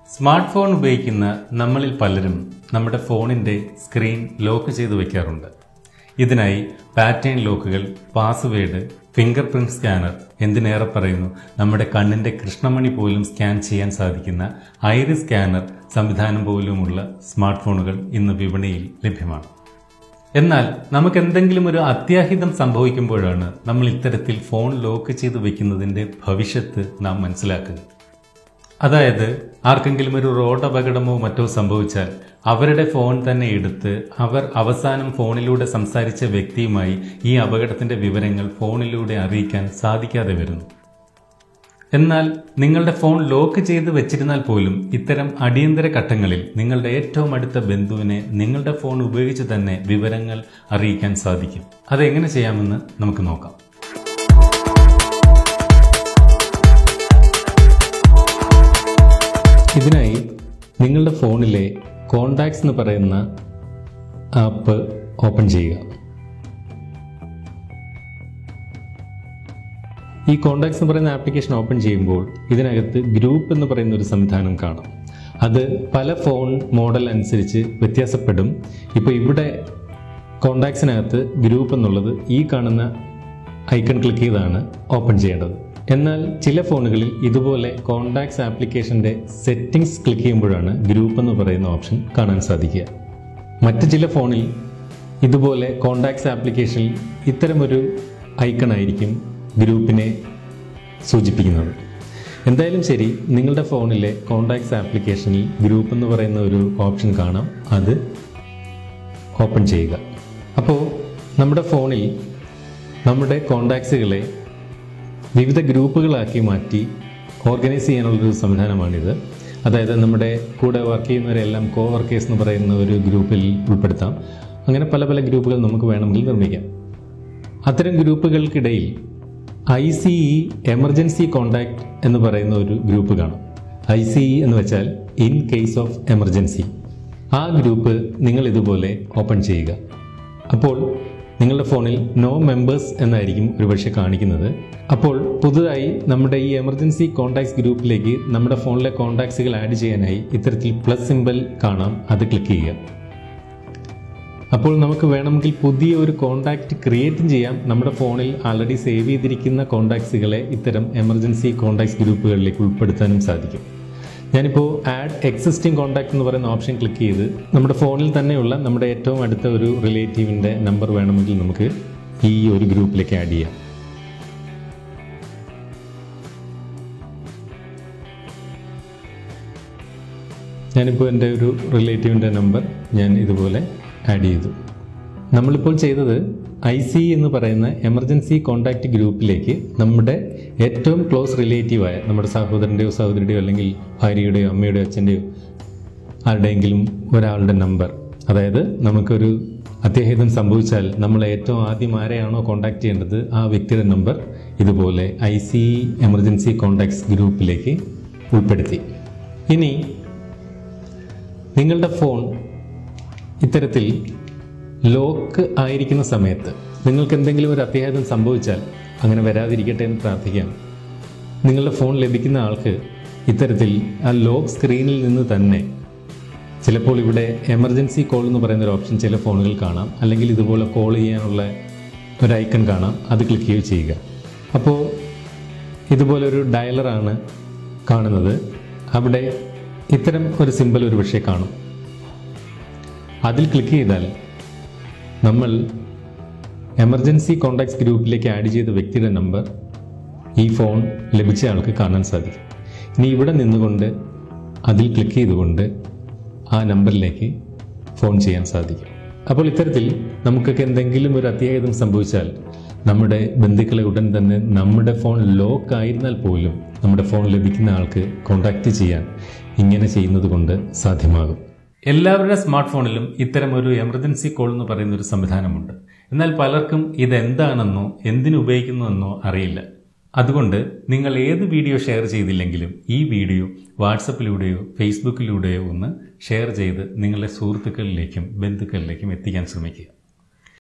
smart phone ഉപയോഗിക്കുന്ന നമ്മളിൽ പലരും നമ്മുടെ ഫോണിന്റെ സ്ക്രീൻ ലോക്ക് ചെയ്തു വെക്കാറുണ്ട് ഇതിനായി പാറ്റേൺ ലോക്കുകൾ പാസ്വേഡ് ഫിംഗർ പ്രിന്റ് സ്കാനർ എന്തിനേറെ പറയുന്നു നമ്മുടെ കണ്ണിന്റെ കൃഷ്ണമണി പോലും സ്കാൻ ചെയ്യാൻ സാധിക്കുന്ന ഐറിസ് സ്കാനർ സംവിധാനം പോലുമുള്ള സ്മാർട്ട് ഫോണുകൾ ഇന്ന് വിപണിയിൽ ലഭ്യമാണ് എന്നാൽ നമുക്ക് എന്തെങ്കിലും ഒരു അത്യാഹിതം സംഭവിക്കുമ്പോഴാണ് നമ്മൾ ഇത്തരത്തിൽ ഫോൺ ലോക്ക് ചെയ്ത് വെക്കുന്നതിന്റെ ഭവിഷ്യത്ത് നാം മനസ്സിലാക്കുക അതായത് ആർക്കെങ്കിലും ഒരു റോഡ് അപകടമോ മറ്റോ സംഭവിച്ചാൽ അവരുടെ ഫോൺ തന്നെ എടുത്ത് അവർ അവസാനം ഫോണിലൂടെ സംസാരിച്ച വ്യക്തിയുമായി ഈ അപകടത്തിന്റെ വിവരങ്ങൾ ഫോണിലൂടെ അറിയിക്കാൻ സാധിക്കാതെ വരുന്നു എന്നാൽ നിങ്ങളുടെ ഫോൺ ലോക്ക് ചെയ്ത് വെച്ചിരുന്നാൽ പോലും ഇത്തരം അടിയന്തര ഘട്ടങ്ങളിൽ നിങ്ങളുടെ ഏറ്റവും അടുത്ത ബന്ധുവിനെ നിങ്ങളുടെ ഫോൺ ഉപയോഗിച്ച് തന്നെ വിവരങ്ങൾ അറിയിക്കാൻ സാധിക്കും അതെങ്ങനെ ചെയ്യാമെന്ന് നമുക്ക് നോക്കാം ഇതിനായി നിങ്ങളുടെ ഫോണിലെ കോണ്ടാക്ട്സ് എന്ന് പറയുന്ന ആപ്പ് ഓപ്പൺ ചെയ്യുക ഈ കോണ്ടാക്ട്സ് എന്ന് പറയുന്ന ആപ്ലിക്കേഷൻ ഓപ്പൺ ചെയ്യുമ്പോൾ ഇതിനകത്ത് ഗ്രൂപ്പ് എന്ന് പറയുന്ന ഒരു സംവിധാനം കാണാം അത് പല ഫോൺ മോഡൽ അനുസരിച്ച് വ്യത്യാസപ്പെടും ഇപ്പോൾ ഇവിടെ കോണ്ടാക്ട്സിനകത്ത് ഗ്രൂപ്പ് എന്നുള്ളത് ഈ കാണുന്ന ഐക്കൺ ക്ലിക്ക് ചെയ്താണ് ഓപ്പൺ ചെയ്യേണ്ടത് എന്നാൽ ചില ഫോണുകളിൽ ഇതുപോലെ കോണ്ടാക്ട്സ് ആപ്ലിക്കേഷൻ്റെ സെറ്റിംഗ്സ് ക്ലിക്ക് ചെയ്യുമ്പോഴാണ് ഗ്രൂപ്പ് എന്ന് പറയുന്ന ഓപ്ഷൻ കാണാൻ സാധിക്കുക മറ്റ് ചില ഫോണിൽ ഇതുപോലെ കോണ്ടാക്ട്സ് ആപ്ലിക്കേഷനിൽ ഇത്തരമൊരു ഐക്കൺ ആയിരിക്കും ഗ്രൂപ്പിനെ സൂചിപ്പിക്കുന്നത് എന്തായാലും ശരി നിങ്ങളുടെ ഫോണിലെ കോണ്ടാക്ട്സ് ആപ്ലിക്കേഷനിൽ ഗ്രൂപ്പ് എന്ന് പറയുന്ന ഒരു ഓപ്ഷൻ കാണാം അത് ഓപ്പൺ ചെയ്യുക അപ്പോൾ നമ്മുടെ ഫോണിൽ നമ്മുടെ കോണ്ടാക്ട്സുകളെ വിവിധ ഗ്രൂപ്പുകളാക്കി മാറ്റി ഓർഗനൈസ് ചെയ്യാനുള്ളൊരു സംവിധാനമാണിത് അതായത് നമ്മുടെ കൂടെ വർക്ക് ചെയ്യുന്നവരെല്ലാം കോ വർക്കേഴ്സ് എന്ന് പറയുന്ന ഒരു ഗ്രൂപ്പിൽ ഉൾപ്പെടുത്താം അങ്ങനെ പല പല ഗ്രൂപ്പുകൾ നമുക്ക് വേണമെങ്കിൽ നിർമ്മിക്കാം അത്തരം ഗ്രൂപ്പുകൾക്കിടയിൽ I C E emergency contact എന്ന് പറയുന്ന ഒരു ഗ്രൂപ്പ് കാണും ഐ സി ഇ എന്ന് വെച്ചാൽ ഇൻ കേസ് ഓഫ് എമർജൻസി ആ ഗ്രൂപ്പ് നിങ്ങൾ ഇതുപോലെ ഓപ്പൺ ചെയ്യുക അപ്പോൾ നിങ്ങളുടെ ഫോണിൽ നോ മെമ്പേഴ്സ് എന്നായിരിക്കും ഒരുപക്ഷെ കാണിക്കുന്നത് അപ്പോൾ പുതുതായി നമ്മുടെ ഈ എമർജൻസി കോൺടാക്ട്സ് ഗ്രൂപ്പിലേക്ക് നമ്മുടെ ഫോണിലെ കോൺടാക്ട്സുകൾ ആഡ് ചെയ്യാനായി ഇത്തരത്തിൽ പ്ലസ് സിമ്പൽ കാണാം അത് ക്ലിക്ക് ചെയ്യുക അപ്പോൾ നമുക്ക് വേണമെങ്കിൽ പുതിയ ഒരു കോണ്ടാക്റ്റ് ക്രിയേറ്റും ചെയ്യാം നമ്മുടെ ഫോണിൽ ആൾറെഡി സേവ് ചെയ്തിരിക്കുന്ന കോണ്ടാക്ട്സുകളെ ഇത്തരം എമർജൻസി കോണ്ടാക്ട്സ് ഗ്രൂപ്പുകളിലേക്ക് ഉൾപ്പെടുത്താനും സാധിക്കും ഞാനിപ്പോൾ ആഡ് എക്സിസ്റ്റിംഗ് കോണ്ടാക്ട് എന്ന് പറയുന്ന ഓപ്ഷൻ ക്ലിക്ക് ചെയ്ത് നമ്മുടെ ഫോണിൽ തന്നെയുള്ള നമ്മുടെ ഏറ്റവും അടുത്ത ഒരു റിലേറ്റീവിൻ്റെ നമ്പർ വേണമെങ്കിൽ നമുക്ക് ഈ ഒരു ഗ്രൂപ്പിലേക്ക് ആഡ് ചെയ്യാം ഞാനിപ്പോൾ എൻ്റെ ഒരു റിലേറ്റീവിൻ്റെ നമ്പർ ഞാൻ ഇതുപോലെ ആഡ് ചെയ്തു നമ്മളിപ്പോൾ ചെയ്തത് ഐ സി എന്ന് പറയുന്ന എമർജൻസി കോൺടാക്റ്റ് ഗ്രൂപ്പിലേക്ക് നമ്മുടെ ഏറ്റവും ക്ലോസ് റിലേറ്റീവായ നമ്മുടെ സഹോദരൻ്റെയോ സഹോദരിയുടെയോ അല്ലെങ്കിൽ ഭാര്യയുടെയോ അമ്മയുടെയോ അച്ഛൻ്റെയോ ആരുടെയെങ്കിലും ഒരാളുടെ നമ്പർ അതായത് നമുക്കൊരു അത്യാഹിതം സംഭവിച്ചാൽ നമ്മൾ ഏറ്റവും ആദ്യം ആരെയാണോ കോൺടാക്ട് ചെയ്യേണ്ടത് ആ വ്യക്തിയുടെ നമ്പർ ഇതുപോലെ ഐ സി എമർജൻസി കോൺടാക്ട്സ് ഗ്രൂപ്പിലേക്ക് ഉൾപ്പെടുത്തി ഇനി നിങ്ങളുടെ ഫോൺ ഇത്തരത്തിൽ ലോക്ക് ആയിരിക്കുന്ന സമയത്ത് നിങ്ങൾക്ക് എന്തെങ്കിലും ഒരു അത്യാഹിതം സംഭവിച്ചാൽ അങ്ങനെ വരാതിരിക്കട്ടെ എന്ന് പ്രാർത്ഥിക്കാം നിങ്ങളുടെ ഫോൺ ലഭിക്കുന്ന ആൾക്ക് ഇത്തരത്തിൽ ആ ലോക്ക് സ്ക്രീനിൽ നിന്ന് തന്നെ ചിലപ്പോൾ ഇവിടെ എമർജൻസി കോൾ എന്ന് പറയുന്ന ഒരു ഓപ്ഷൻ ചില ഫോണുകൾ കാണാം അല്ലെങ്കിൽ ഇതുപോലെ കോൾ ചെയ്യാനുള്ള ഒരു ഐക്കൺ കാണാം അത് ക്ലിക്ക് ചെയ്യുക ചെയ്യുക അപ്പോൾ ഇതുപോലൊരു ഡയലറാണ് കാണുന്നത് അവിടെ ഇത്തരം ഒരു സിമ്പൽ ഒരു പക്ഷേ കാണും അതിൽ ക്ലിക്ക് ചെയ്താൽ നമ്മൾ എമർജൻസി കോണ്ടാക്ട്സ് ഗ്രൂപ്പിലേക്ക് ആഡ് ചെയ്ത വ്യക്തിയുടെ നമ്പർ ഈ ഫോൺ ലഭിച്ച ആൾക്ക് കാണാൻ സാധിക്കും ഇനി ഇവിടെ നിന്നുകൊണ്ട് അതിൽ ക്ലിക്ക് ചെയ്തുകൊണ്ട് ആ നമ്പറിലേക്ക് ഫോൺ ചെയ്യാൻ സാധിക്കും അപ്പോൾ ഇത്തരത്തിൽ നമുക്കൊക്കെ എന്തെങ്കിലും ഒരു അത്യാഹിതം സംഭവിച്ചാൽ നമ്മുടെ ബന്ധുക്കളെ ഉടൻ തന്നെ നമ്മുടെ ഫോൺ ലോക്ക് ആയിരുന്നാൽ പോലും നമ്മുടെ ഫോൺ ലഭിക്കുന്ന ആൾക്ക് കോണ്ടാക്ട് ചെയ്യാൻ ഇങ്ങനെ ചെയ്യുന്നത് കൊണ്ട് സാധ്യമാകും എല്ലാവരുടെ സ്മാർട്ട് ഫോണിലും ഇത്തരം ഒരു എമർജൻസി കോൾ എന്ന് പറയുന്ന ഒരു സംവിധാനമുണ്ട് എന്നാൽ പലർക്കും ഇതെന്താണെന്നോ എന്തിനു ഉപയോഗിക്കുന്നുവെന്നോ അറിയില്ല അതുകൊണ്ട് നിങ്ങൾ ഏത് വീഡിയോ ഷെയർ ചെയ്തില്ലെങ്കിലും ഈ വീഡിയോ വാട്സപ്പിലൂടെയോ ഫേസ്ബുക്കിലൂടെയോ ഒന്ന് ഷെയർ ചെയ്ത് നിങ്ങളുടെ സുഹൃത്തുക്കളിലേക്കും ബന്ധുക്കളിലേക്കും എത്തിക്കാൻ ശ്രമിക്കുക